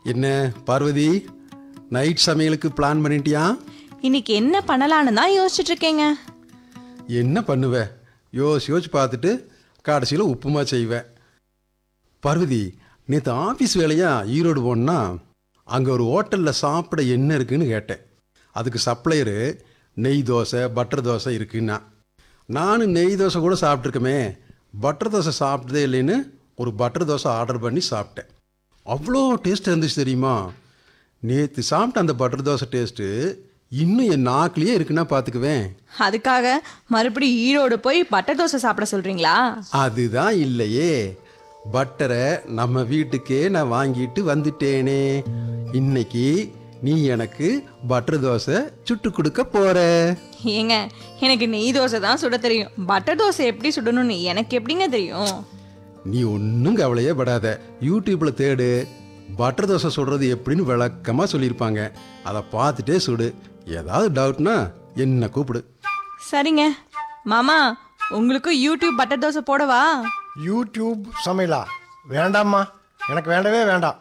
என்ன பார்வதி நைட் சமையலுக்கு பிளான் பண்ணிட்டியா இன்னைக்கு என்ன பண்ணலான்னு தான் யோசிச்சுட்டு இருக்கேங்க என்ன பண்ணுவ யோசி யோசிச்சு பார்த்துட்டு கடைசியில் உப்புமா செய்வேன் பார்வதி நேற்று ஆஃபீஸ் வேலையா ஈரோடு போனா அங்கே ஒரு ஹோட்டலில் சாப்பிட என்ன இருக்குன்னு கேட்டேன் அதுக்கு சப்ளையரு நெய் தோசை பட்டர் தோசை இருக்குன்னா நானும் நெய் தோசை கூட சாப்பிட்ருக்கமே பட்டர் தோசை சாப்பிட்டதே இல்லைன்னு ஒரு பட்டர் தோசை ஆர்டர் பண்ணி சாப்பிட்டேன் அவ்வளோ டேஸ்ட் இருந்துச்சு தெரியுமா நேற்று சாப்பிட்ட அந்த பட்டர் தோசை டேஸ்ட்டு இன்னும் என் நாக்குலேயே இருக்குன்னா பார்த்துக்குவேன் அதுக்காக மறுபடியும் ஈரோடு போய் பட்டர் தோசை சாப்பிட சொல்றீங்களா அதுதான் இல்லையே பட்டரை நம்ம வீட்டுக்கே நான் வாங்கிட்டு வந்துட்டேனே இன்னைக்கு நீ எனக்கு பட்டர் தோசை சுட்டு கொடுக்க போற ஏங்க எனக்கு நெய் தோசை தான் சுட தெரியும் பட்டர் தோசை எப்படி சுடணும்னு எனக்கு எப்படிங்க தெரியும் நீ ஒன்றும் கவலையே படாத யூடியூப்ல தேடு பட்டர் தோசை சுடுறது எப்படின்னு விளக்கமாக சொல்லியிருப்பாங்க அதை பார்த்துட்டே சுடு ஏதாவது டவுட்னா என்ன கூப்பிடு சரிங்க மாமா உங்களுக்கு யூடியூப் பட்டர் தோசை போடவா யூடியூப் சமையலா வேண்டாம்மா எனக்கு வேண்டவே வேண்டாம்